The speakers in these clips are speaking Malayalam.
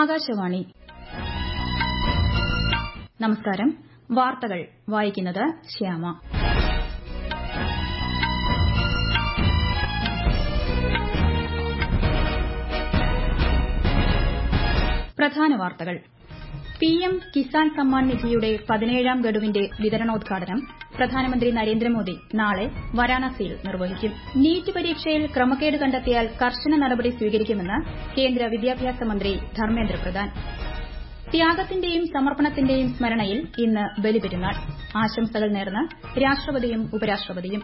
ആകാശവാണി നമസ്കാരം വാർത്തകൾ വായിക്കുന്നത് ശ്യാമ പ്രധാന വാർത്തകൾ പിഎം കിസാൻ സമ്മാൻ നിധിയുടെ പതിനേഴാം ഗഡുവിന്റെ വിതരണോദ്ഘാടനം പ്രധാനമന്ത്രി നരേന്ദ്രമോദി നാളെ വാരാണസിയിൽ നിർവഹിക്കും നീറ്റ് പരീക്ഷയിൽ ക്രമക്കേട് കണ്ടെത്തിയാൽ കർശന നടപടി സ്വീകരിക്കുമെന്ന് കേന്ദ്ര വിദ്യാഭ്യാസ മന്ത്രി ധർമ്മേന്ദ്ര പ്രധാൻ ത്യാഗത്തിന്റെയും സമർപ്പണത്തിന്റെയും സ്മരണയിൽ ഇന്ന് ബലിപെരുന്നാൾ ആശംസകൾ നേർന്ന് രാഷ്ട്രപതിയും ഉപരാഷ്ട്രപതിയും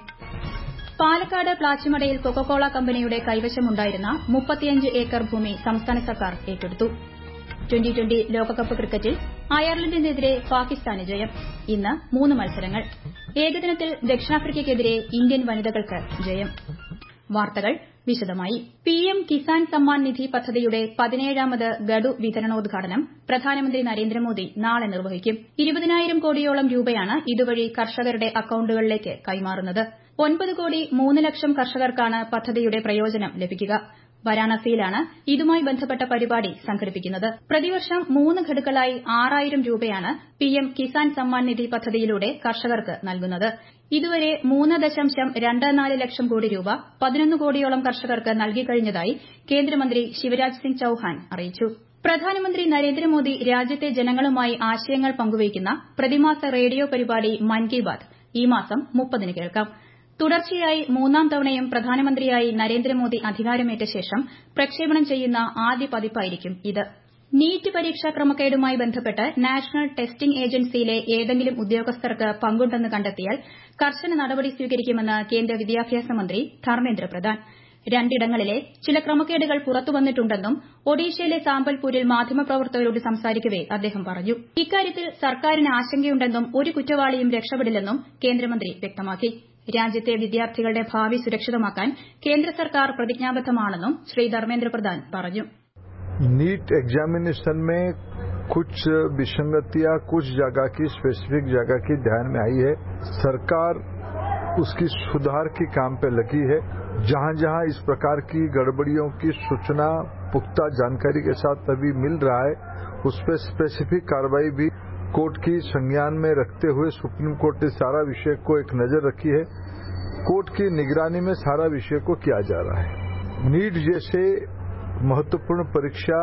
പാലക്കാട് പ്ലാച്ചിമടയിൽ കൊക്കക്കോള കമ്പനിയുടെ കൈവശമുണ്ടായിരുന്ന മുപ്പത്തിയഞ്ച് ഏക്കർ ഭൂമി സംസ്ഥാന സർക്കാർ ഏറ്റെടുത്തു ട്വന്റി ട്വന്റി ലോകകപ്പ് ക്രിക്കറ്റിൽ അയർലൻഡിനെതിരെ പാകിസ്ഥാന് ജയം ഇന്ന് മൂന്ന് മത്സരങ്ങൾ ഏകദിനത്തിൽ ദക്ഷിണാഫ്രിക്കയ്ക്കെതിരെ ഇന്ത്യൻ വനിതകൾക്ക് ജയം വാർത്തകൾ വിശദമായി പിഎം കിസാൻ സമ്മാൻ നിധി പദ്ധതിയുടെ പതിനേഴാമത് ഗഡു വിതരണോദ്ഘാടനം പ്രധാനമന്ത്രി നരേന്ദ്രമോദി നാളെ നിർവഹിക്കും ഇരുപതിനായിരം കോടിയോളം രൂപയാണ് ഇതുവഴി കർഷകരുടെ അക്കൌണ്ടുകളിലേക്ക് കൈമാറുന്നത് ഒൻപത് കോടി മൂന്ന് ലക്ഷം കർഷകർക്കാണ് പദ്ധതിയുടെ പ്രയോജനം ലഭിക്കുക വാരാണസിയിലാണ് ഇതുമായി ബന്ധപ്പെട്ട പരിപാടി സംഘടിപ്പിക്കുന്നത് പ്രതിവർഷം മൂന്ന് ഘടുക്കളായി ആറായിരം രൂപയാണ് പിഎം കിസാൻ സമ്മാൻ നിധി പദ്ധതിയിലൂടെ കർഷകർക്ക് നൽകുന്നത് ഇതുവരെ മൂന്ന് ദശാംശം രണ്ട് നാല് ലക്ഷം കോടി രൂപ പതിനൊന്ന് കോടിയോളം കർഷകർക്ക് നൽകിക്കഴിഞ്ഞതായി കേന്ദ്രമന്ത്രി ശിവരാജ് സിംഗ് ചൌഹാൻ അറിയിച്ചു പ്രധാനമന്ത്രി നരേന്ദ്രമോദി രാജ്യത്തെ ജനങ്ങളുമായി ആശയങ്ങൾ പങ്കുവയ്ക്കുന്ന പ്രതിമാസ റേഡിയോ പരിപാടി മൻ കി ബാത് ഈ മാസം മുപ്പതിന് കേൾക്കാം തുടർച്ചയായി മൂന്നാം തവണയും പ്രധാനമന്ത്രിയായി നരേന്ദ്രമോദി അധികാരമേറ്റ ശേഷം പ്രക്ഷേപണം ചെയ്യുന്ന ആദ്യ പതിപ്പായിരിക്കും ഇത് നീറ്റ് പരീക്ഷാ ക്രമക്കേടുമായി ബന്ധപ്പെട്ട് നാഷണൽ ടെസ്റ്റിംഗ് ഏജൻസിയിലെ ഏതെങ്കിലും ഉദ്യോഗസ്ഥർക്ക് പങ്കുണ്ടെന്ന് കണ്ടെത്തിയാൽ കർശന നടപടി സ്വീകരിക്കുമെന്ന് കേന്ദ്ര വിദ്യാഭ്യാസ മന്ത്രി ധർമ്മേന്ദ്ര പ്രധാൻ രണ്ടിടങ്ങളിലെ ചില ക്രമക്കേടുകൾ പുറത്തുവന്നിട്ടുണ്ടെന്നും ഒഡീഷയിലെ സാമ്പൽപൂരിൽ മാധ്യമപ്രവർത്തകരോട് സംസാരിക്കവെ അദ്ദേഹം പറഞ്ഞു ഇക്കാര്യത്തിൽ സർക്കാരിന് ആശങ്കയുണ്ടെന്നും ഒരു കുറ്റവാളിയും രക്ഷപ്പെടില്ലെന്നും കേന്ദ്രമന്ത്രി വ്യക്തമാക്കി രാജ്യത്തെ വിദ്യാർത്ഥികളുടെ ഭാവി സുരക്ഷിതമാക്കാൻ കേന്ദ്ര സർക്കാർ പ്രതിജ്ഞാബദ്ധമാണെന്നും ശ്രീ ധർമ്മേന്ദ്ര പ്രധാൻ പറഞ്ഞു नीट एग्जामिनेशन में कुछ विसंगतियां कुछ जगह की स्पेसिफिक जगह की ध्यान में आई है सरकार उसकी सुधार के काम पे लगी है जहां जहां इस प्रकार की गड़बड़ियों की सूचना पुख्ता जानकारी के साथ अभी मिल रहा है उस पर स्पेसिफिक कार्रवाई भी कोर्ट की संज्ञान में रखते हुए सुप्रीम कोर्ट ने सारा विषय को एक नजर रखी है कोर्ट की निगरानी में सारा विषय को किया जा रहा है नीट जैसे महत्वपूर्ण परीक्षा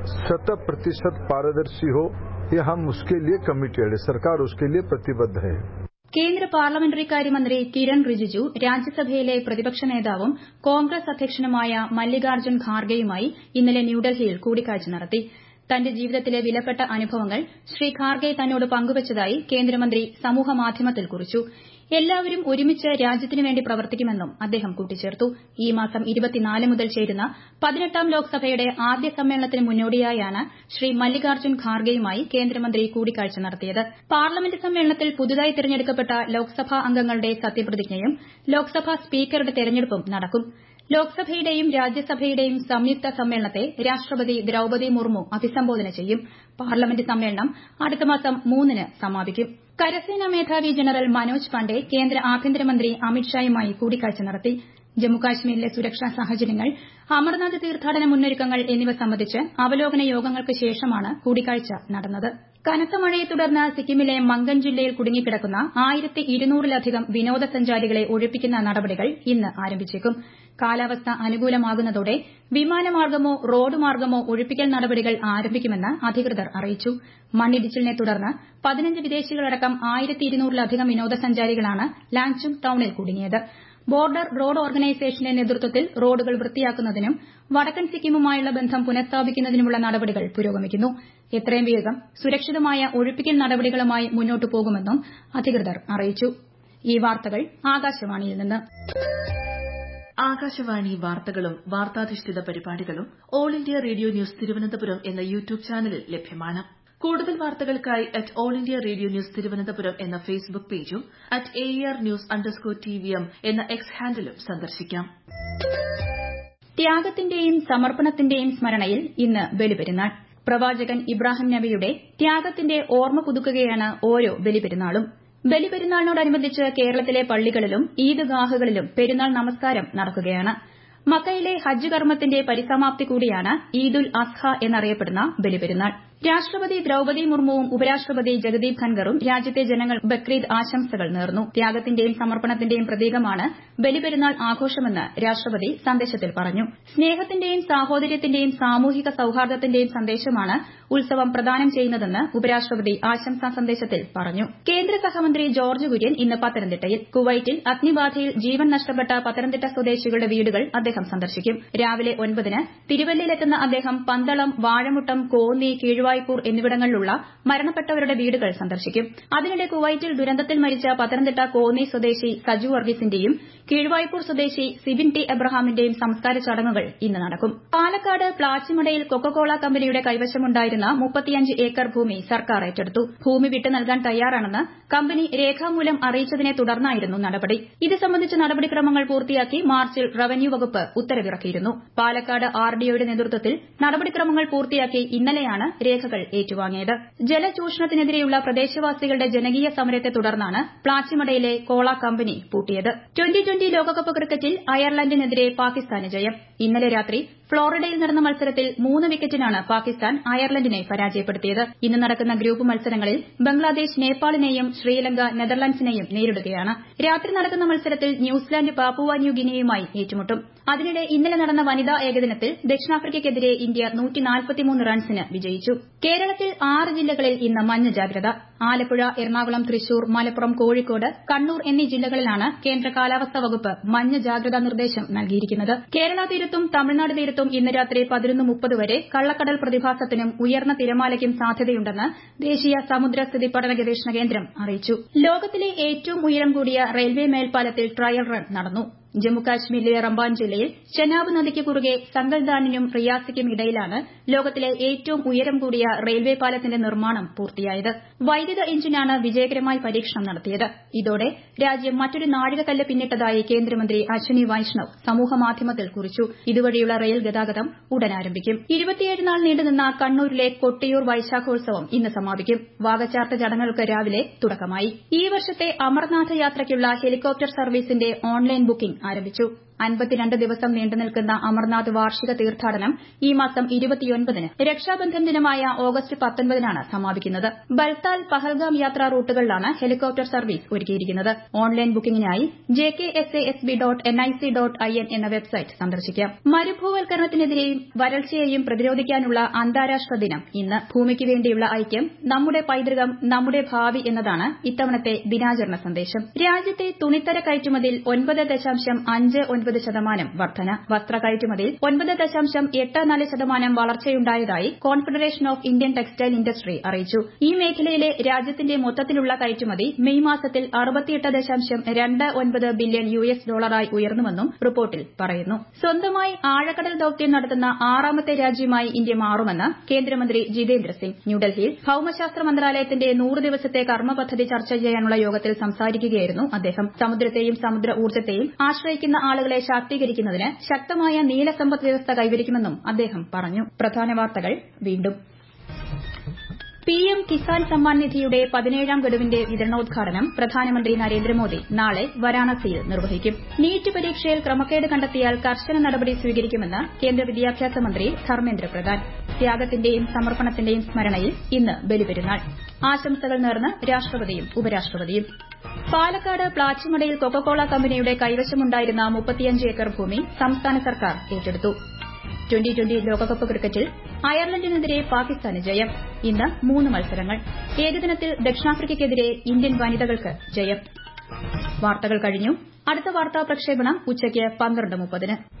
शत प्रतिशत पारदर्शी हो ये हम उसके लिए कमिटेड है सरकार उसके लिए प्रतिबद्ध है കേന്ദ്ര പാർലമെന്ററി കാര്യമന്ത്രി കിരൺ റിജിജു രാജ്യസഭയിലെ പ്രതിപക്ഷ നേതാവും കോൺഗ്രസ് അധ്യക്ഷനുമായ മല്ലികാർജ്ജുൻ ഖാർഗെയുമായി ഇന്നലെ ന്യൂഡൽഹിയിൽ കൂടിക്കാഴ്ച നടത്തി തന്റെ ജീവിതത്തിലെ വിലപ്പെട്ട അനുഭവങ്ങൾ ശ്രീ ഖാർഗെ തന്നോട് പങ്കുവച്ചതായി കേന്ദ്രമന്ത്രി സമൂഹമാധ്യമത്തിൽ കുറിച്ചു എല്ലാവരും ഒരുമിച്ച് രാജ്യത്തിനു വേണ്ടി പ്രവർത്തിക്കുമെന്നും അദ്ദേഹം കൂട്ടിച്ചേർത്തു ഈ മാസം മുതൽ ചേരുന്ന പതിനെട്ടാം ലോക്സഭയുടെ ആദ്യ സമ്മേളനത്തിന് മുന്നോടിയായാണ് ശ്രീ മല്ലികാർജ്ജുൻ ഖാർഗെയുമായി കേന്ദ്രമന്ത്രി കൂടിക്കാഴ്ച നടത്തിയത് പാർലമെന്റ് സമ്മേളനത്തിൽ പുതുതായി തെരഞ്ഞെടുക്കപ്പെട്ട ലോക്സഭാ അംഗങ്ങളുടെ സത്യപ്രതിജ്ഞയും ലോക്സഭാ സ്പീക്കറുടെ തെരഞ്ഞെടുപ്പും നടക്കും ലോക്സഭയുടെയും രാജ്യസഭയുടെയും സംയുക്ത സമ്മേളനത്തെ രാഷ്ട്രപതി ദ്രൌപതി മുർമു അഭിസംബോധന ചെയ്യും പാർലമെന്റ് സമ്മേളനം അടുത്ത മാസം മൂന്നിന് സമാപിക്കും കരസേനാ മേധാവി ജനറൽ മനോജ് പാണ്ഡെ കേന്ദ്ര ആഭ്യന്തരമന്ത്രി അമിത്ഷായുമായി കൂടിക്കാഴ്ച നടത്തി ജമ്മുകാശ്മീരിലെ സുരക്ഷാ സാഹചര്യങ്ങൾ അമർനാഥ് തീർത്ഥാടന മുന്നൊരുക്കങ്ങൾ എന്നിവ സംബന്ധിച്ച് അവലോകന യോഗങ്ങൾക്ക് ശേഷമാണ് കൂടിക്കാഴ്ച നടന്നത് കനത്ത മഴയെ തുടർന്ന് സിക്കിമിലെ മംഗൻ ജില്ലയിൽ കുടുങ്ങിക്കിടക്കുന്ന ആയിരത്തി ഇരുന്നൂറിലധികം വിനോദസഞ്ചാരികളെ ഒഴിപ്പിക്കുന്ന നടപടികൾ ഇന്ന് ആരംഭിച്ചേക്കും കാലാവസ്ഥ അനുകൂലമാകുന്നതോടെ വിമാനമാർഗമോ റോഡ് മാർഗമോ ഒഴിപ്പിക്കൽ നടപടികൾ ആരംഭിക്കുമെന്ന് അധികൃതർ അറിയിച്ചു മണ്ണിടിച്ചിലിനെ തുടർന്ന് പതിനഞ്ച് വിദേശികളടക്കം ആയിരത്തി ഇരുന്നൂറിലധികം വിനോദസഞ്ചാരികളാണ് ലാങ്ചും ടൌണിൽ കുടുങ്ങിയത് ബോർഡർ റോഡ് ഓർഗനൈസേഷന്റെ നേതൃത്വത്തിൽ റോഡുകൾ വൃത്തിയാക്കുന്നതിനും വടക്കൻ സിക്കിമുമായുള്ള ബന്ധം പുനഃസ്ഥാപിക്കുന്നതിനുമുള്ള നടപടികൾ പുരോഗമിക്കുന്നു എത്രയും വേഗം സുരക്ഷിതമായ ഒഴിപ്പിക്കൽ നടപടികളുമായി മുന്നോട്ടു പോകുമെന്നും അധികൃതർ അറിയിച്ചു ഈ വാർത്തകൾ ആകാശവാണിയിൽ നിന്ന് ആകാശവാണി വാർത്തകളും വാർത്താധിഷ്ഠിത പരിപാടികളും all India radio news Thiruvananthapuram എന്ന യൂട്യൂബ് ചാനലിൽ ലഭ്യമാണ് കൂടുതൽ വാർത്തകൾക്കായി at all India radio news Thiruvananthapuram എന്ന ഫേസ്ബുക്ക് പേജും at A R news underscore T V M എന്ന എക്സ് ഹാൻഡിലും സന്ദർശിക്കാം ത്യാഗത്തിന്റെയും സമർപ്പണത്തിന്റെയും സ്മരണയിൽ ഇന്ന് ബലിപെരുന്നാൾ പ്രവാചകൻ ഇബ്രാഹിം നബിയുടെ ത്യാഗത്തിന്റെ ഓർമ്മ പുതുക്കുകയാണ് ഓരോ ബലിപെരുന്നാളും ബലിപെരുന്നാളിനോടനുബന്ധിച്ച് കേരളത്തിലെ പള്ളികളിലും ഈദ്ഗാഹുകളിലും പെരുന്നാൾ നമസ്കാരം നടക്കുകയാണ് മക്കയിലെ ഹജ്ജ് കർമ്മത്തിന്റെ പരിസമാപ്തി കൂടിയാണ് ഈദുൽ അസ്ഹ എന്നറിയപ്പെടുന്ന ബലിപെരുന്നാൾ രാഷ്ട്രപതി ദ്രൌപതി മുർമുവും ഉപരാഷ്ട്രപതി ജഗദീപ് ധൻഖറും രാജ്യത്തെ ജനങ്ങൾ ബക്രീദ് ആശംസകൾ നേർന്നു ത്യാഗത്തിന്റെയും സമർപ്പണത്തിന്റെയും പ്രതീകമാണ് ബലിപെരുന്നാൾ ആഘോഷമെന്ന് രാഷ്ട്രപതി സന്ദേശത്തിൽ പറഞ്ഞു സ്നേഹത്തിന്റെയും സാഹോദര്യത്തിന്റെയും സാമൂഹിക സൌഹാർദ്ദത്തിന്റെയും സന്ദേശമാണ് ഉത്സവം പ്രദാനം ചെയ്യുന്നതെന്ന് ഉപരാഷ്ട്രപതി ആശംസാ സന്ദേശത്തിൽ പറഞ്ഞു കേന്ദ്ര സഹമന്ത്രി ജോർജ് കുര്യൻ ഇന്ന് പത്തനംതിട്ടയിൽ കുവൈറ്റിൽ അഗ്നിബാധയിൽ ജീവൻ നഷ്ടപ്പെട്ട പത്തനംതിട്ട സ്വദേശികളുടെ വീടുകൾ അദ്ദേഹം സന്ദർശിക്കും രാവിലെ ഒൻപതിന് തിരുവല്ലയിലെത്തുന്ന അദ്ദേഹം പന്തളം വാഴമുട്ടം കോന്നി കീഴുവായ്പൂർ എന്നിവിടങ്ങളിലുള്ള മരണപ്പെട്ടവരുടെ വീടുകൾ സന്ദർശിക്കും അതിനിടെ കുവൈറ്റിൽ ദുരന്തത്തിൽ മരിച്ച പത്തനംതിട്ട കോന്നി സ്വദേശി സജു വർഗീസിന്റെയും കീഴുവായ്പൂർ സ്വദേശി സിബിൻ ടി എബ്രഹാമിന്റെയും സംസ്കാര ചടങ്ങുകൾ ഇന്ന് നടക്കും പാലക്കാട് പ്ലാച്ചിമടയിൽ കൊക്കക്കോള കമ്പനിയുടെ കൈവശമുണ്ടായിരുന്ന മുപ്പത്തിയഞ്ച് ഏക്കർ ഭൂമി സർക്കാർ ഏറ്റെടുത്തു ഭൂമി വിട്ടു നൽകാൻ തയ്യാറാണെന്ന് കമ്പനി രേഖാമൂലം അറിയിച്ചതിനെ തുടർന്നായിരുന്നു നടപടി ഇത് സംബന്ധിച്ച നടപടിക്രമങ്ങൾ പൂർത്തിയാക്കി മാർച്ചിൽ റവന്യൂ വകുപ്പ് ഉത്തരവിറക്കിയിരുന്നു പാലക്കാട് ആർഡിഒയുടെ നേതൃത്വത്തിൽ നടപടിക്രമങ്ങൾ പൂർത്തിയാക്കി ഇന്നലെയാണ് രേഖകൾ ഏറ്റുവാങ്ങിയത് ജലചൂഷണത്തിനെതിരെയുള്ള പ്രദേശവാസികളുടെ ജനകീയ സമരത്തെ തുടർന്നാണ് പ്ലാച്ചിമടയിലെ കോള കമ്പനി പൂട്ടിയത് ട്വന്റി ട്വന്റി ലോകകപ്പ് ക്രിക്കറ്റിൽ അയർലൻഡിനെതിരെ പാകിസ്ഥാന് ജയം ഇന്നലെ രാത്രി ഫ്ളോറിഡയിൽ നടന്ന മത്സരത്തിൽ മൂന്ന് വിക്കറ്റിനാണ് പാകിസ്ഥാൻ അയർലൻഡിനെ പരാജയപ്പെടുത്തിയത് ഇന്ന് നടക്കുന്ന ഗ്രൂപ്പ് മത്സരങ്ങളിൽ ബംഗ്ലാദേശ് നേപ്പാളിനെയും ശ്രീലങ്ക നെതർലൻഡ്സിനെയും നേരിടുകയാണ് രാത്രി നടക്കുന്ന മത്സരത്തിൽ ന്യൂസിലാന്റ് പാപ്പുവ ന്യൂ ഗിനിയുമായി ഏറ്റുമുട്ടും അതിനിടെ ഇന്നലെ നടന്ന വനിതാ ഏകദിനത്തിൽ ദക്ഷിണാഫ്രിക്കയ്ക്കെതിരെ ഇന്ത്യ റൺസിന് വിജയിച്ചു കേരളത്തിൽ ആറ് ജില്ലകളിൽ ഇന്ന് മഞ്ഞ ജാഗ്രത ആലപ്പുഴ എറണാകുളം തൃശൂർ മലപ്പുറം കോഴിക്കോട് കണ്ണൂർ എന്നീ ജില്ലകളിലാണ് കേന്ദ്ര കാലാവസ്ഥാ വകുപ്പ് മഞ്ഞ ജാഗ്രതാ നിർദ്ദേശം നൽകിയിരിക്കുന്നത് കേരള തീരത്തും തമിഴ്നാട് തീരത്തും ഇന്ന് രാത്രി പതിനൊന്ന് മുപ്പത് വരെ കള്ളക്കടൽ പ്രതിഭാസത്തിനും ഉയർന്ന തിരമാലയ്ക്കും സാധ്യതയുണ്ടെന്ന് ദേശീയ സമുദ്രസ്ഥിതി പഠന ഗവേഷണ കേന്ദ്രം അറിയിച്ചു ലോകത്തിലെ ഏറ്റവും ഉയരം കൂടിയ റെയിൽവേ മേൽപ്പാലത്തിൽ ട്രയൽ റൺ നടന്നു ജമ്മുകാശ്മീരിലെ റംബാൻ ജില്ലയിൽ ചെനാബ് നദിക്ക് കുറുകെ സങ്കൽദാനിനും റിയാസിക്കും ഇടയിലാണ് ലോകത്തിലെ ഏറ്റവും ഉയരം കൂടിയ റെയിൽവേ പാലത്തിന്റെ നിർമ്മാണം പൂർത്തിയായത് വൈദ്യുത എഞ്ചിനാണ് വിജയകരമായി പരീക്ഷണം നടത്തിയത് ഇതോടെ രാജ്യം മറ്റൊരു നാഴികക്കല്ല് പിന്നിട്ടതായി കേന്ദ്രമന്ത്രി അശ്വിനി വൈഷ്ണവ് സമൂഹമാധ്യമത്തിൽ കുറിച്ചു ഇതുവഴിയുള്ള റെയിൽ ഗതാഗതം ഉടൻ ആരംഭിക്കും ഇരുപത്തിയേഴ് നാൾ നീണ്ടുനിന്ന കണ്ണൂരിലെ കൊട്ടിയൂർ വൈശാഖോത്സവം ഇന്ന് സമാപിക്കും വാകച്ചാർത്ത ചടങ്ങുകൾക്ക് രാവിലെ തുടക്കമായി ഈ വർഷത്തെ അമർനാഥ് യാത്രയ്ക്കുള്ള ഹെലികോപ്റ്റർ സർവീസിന്റെ ഓൺലൈൻ ബുക്കിംഗ് ആരംഭിച്ചു അൻപത്തിരണ്ട് ദിവസം നീണ്ടുനിൽക്കുന്ന അമർനാഥ് വാർഷിക തീർത്ഥാടനം ഈ മാസം ഇരുപത്തിയൊൻപതിന് രക്ഷാബന്ധൻ ദിനമായ ഓഗസ്റ്റ് പത്തൊൻപതിനാണ് സമാപിക്കുന്നത് ബൽത്താൽ പഹൽഗാം യാത്രാ റൂട്ടുകളിലാണ് ഹെലികോപ്റ്റർ സർവീസ് ഒരുക്കിയിരിക്കുന്നത് ഓൺലൈൻ ബുക്കിംഗിനായി J K S A S B dot N I C dot I N എന്ന വെബ്സൈറ്റ് സന്ദർശിക്കാം മരുഭൂവൽക്കരണത്തിനെതിരെയും വരൾച്ചയെയും പ്രതിരോധിക്കാനുള്ള അന്താരാഷ്ട്ര ദിനം ഇന്ന് ഭൂമിക്ക് വേണ്ടിയുള്ള ഐക്യം നമ്മുടെ പൈതൃകം നമ്മുടെ ഭാവി എന്നതാണ് ഇത്തവണത്തെ ദിനാചരണ സന്ദേശം രാജ്യത്തെ തുണിത്തര കയറ്റുമതിയിൽ ഒൻപത് ദശാംശം അഞ്ച് ഒൻപത് ശതമാനം വർധന വസ്ത്ര കയറ്റുമതിയിൽ ഒൻപത് ദശാംശം എട്ട് നാല് ശതമാനം വളർച്ചയുണ്ടായതായി confederation of Indian textile industry അറിയിച്ചു ഈ മേഖലയിലെ രാജ്യത്തിന്റെ മൊത്തത്തിലുള്ള കയറ്റുമതി മെയ് മാസത്തിൽ അറുപത്തിയെട്ട് ദശാംശം രണ്ട് ഒൻപത് ബില്യൺ യു എസ് ഡോളറായി ഉയർന്നുവെന്നും റിപ്പോർട്ടിൽ പറയുന്നു സ്വന്തമായി ആഴക്കടൽ ദൌത്യം നടത്തുന്ന ആറാമത്തെ രാജ്യമായി ഇന്ത്യ മാറുമെന്ന് കേന്ദ്രമന്ത്രി ജിതേന്ദ്ര സിംഗ് ന്യൂഡൽഹിയിൽ ഭൌമശാസ്ത്ര മന്ത്രാലയത്തിന്റെ നൂറ് ദിവസത്തെ കർമ്മ പദ്ധതി ചർച്ച ചെയ്യാനുള്ള യോഗത്തിൽ സംസാരിക്കുകയായിരുന്നു അദ്ദേഹം സമുദ്രത്തെയും സമുദ്ര ഊർജ്ജത്തെയും ആശ്രയിക്കുന്ന ആളുകളെ ശാക്തീകരിക്കുന്നതിന് ശക്തമായ നീല സമ്പദ് വ്യവസ്ഥ കൈവരിക്കുമെന്നും അദ്ദേഹം പറഞ്ഞു പ്രധാന വാർത്തകൾ വീണ്ടും പിഎം കിസാൻ സമ്മാൻ നിധിയുടെ പതിനേഴാം ഗഡുവിന്റെ വിതരണോദ്ഘാടനം പ്രധാനമന്ത്രി നരേന്ദ്രമോദി നാളെ വാരാണസിയിൽ നിർവഹിക്കും നീറ്റ് പരീക്ഷയിൽ ക്രമക്കേട് കണ്ടെത്തിയാൽ കർശന നടപടി സ്വീകരിക്കുമെന്ന് കേന്ദ്ര വിദ്യാഭ്യാസ മന്ത്രി ധർമ്മേന്ദ്ര പ്രധാൻ ത്യാഗത്തിന്റെയും സമർപ്പണത്തിന്റെയും സ്മരണയിൽ ഇന്ന് ബലിപെരുന്നാൾ ആശംസകൾ നേർന്ന് രാഷ്ട്രപതിയും ഉപരാഷ്ട്രപതിയും പാലക്കാട് പ്ലാച്ചിമടയിൽ കൊക്കക്കോള കമ്പനിയുടെ കൈവശമുണ്ടായിരുന്ന മുപ്പത്തിയഞ്ച് ഏക്കർ ഭൂമി സംസ്ഥാന സർക്കാർ ഏറ്റെടുത്തു ട്വന്റി ട്വന്റി ലോകകപ്പ് ക്രിക്കറ്റിൽ അയർലൻഡിനെതിരെ പാകിസ്ഥാന് ജയം ഇന്ന് മൂന്ന് മത്സരങ്ങൾ ഏകദിനത്തിൽ ദക്ഷിണാഫ്രിക്കയ്ക്കെതിരെ ഇന്ത്യൻ വനിതകൾക്ക് ജയം വാർത്തകൾ കഴിഞ്ഞു അടുത്ത വാർത്താ പ്രക്ഷേപണം ഉച്ചയ്ക്ക് പന്ത്രണ്ട് മുപ്പതിന്